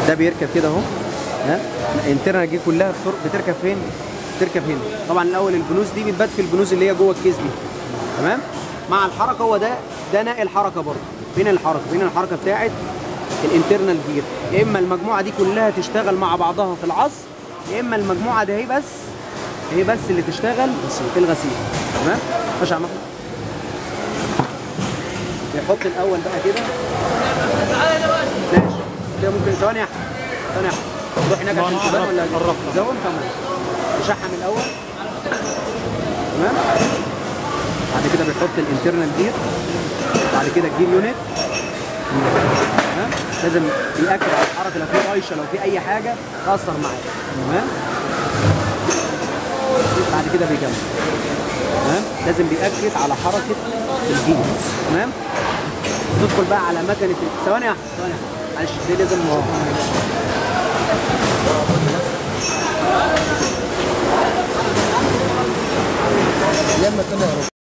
ده بيركب كده اهو ها الانترنال دي كلها بتر- بتركب فين بتركب هنا طبعا الاول البنوز دي بتبات في البنوز اللي هي جوه الكيس دي تمام مع الحركه هو ده ده ناقل حركه برضه فين الحركه فين الحركه بتاعت الانترنال جير يا اما المجموعه دي كلها تشتغل مع بعضها في العصر يا اما المجموعه دي هي بس هي بس اللي تشتغل في الغسيل تمام ماشي يا عم احمد يحط الاول بقى كده ماشي كده ممكن ثواني يا احمد ثواني يا احمد روح هناك عشان تبان ولا زون تمام يشحم الاول تمام بعد كده بيحط الانترنال جير بعد كده الجير يونت تمام لازم ياكد على الحركه لو في طايشه لو في اي حاجه تاثر معاك تمام بعد كده بيكمل تمام لازم بيأكد على حركه الجير تمام تدخل بقى على مكنه ثواني يا احمد ثواني يا احمد معلش دي لازم يا اما تاني